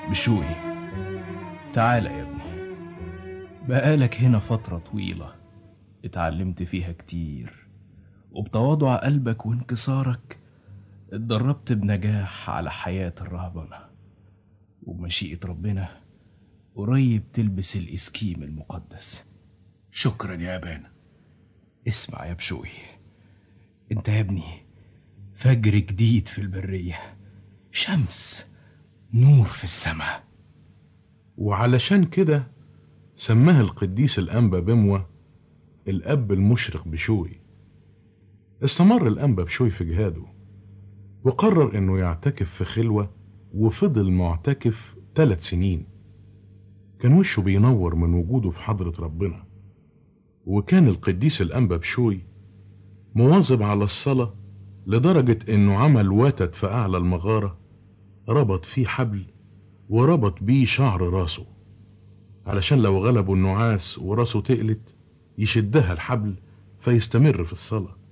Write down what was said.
بشوي تعال يا ابني بقالك هنا فترة طويلة اتعلمت فيها كتير وبتواضع قلبك وانكسارك اتدربت بنجاح على حياة الرهبنة وبمشيئة ربنا قريب تلبس الإسكيم المقدس شكرا يا أبانا اسمع يا بشوي انت يا ابني فجر جديد في البرية شمس نور في السماء وعلشان كده سماها القديس الأنبا بموة الأب المشرق بشوي استمر الأنبا بشوي في جهاده وقرر إنه يعتكف في خلوة وفضل معتكف ثلاث سنين كان وشه بينور من وجوده في حضرة ربنا وكان القديس الأنبا بشوي مواظب على الصلاة لدرجة إنه عمل وتد في أعلى المغارة ربط فيه حبل وربط بيه شعر راسه علشان لو غلبه النعاس وراسه تقلت يشدها الحبل فيستمر في الصلاة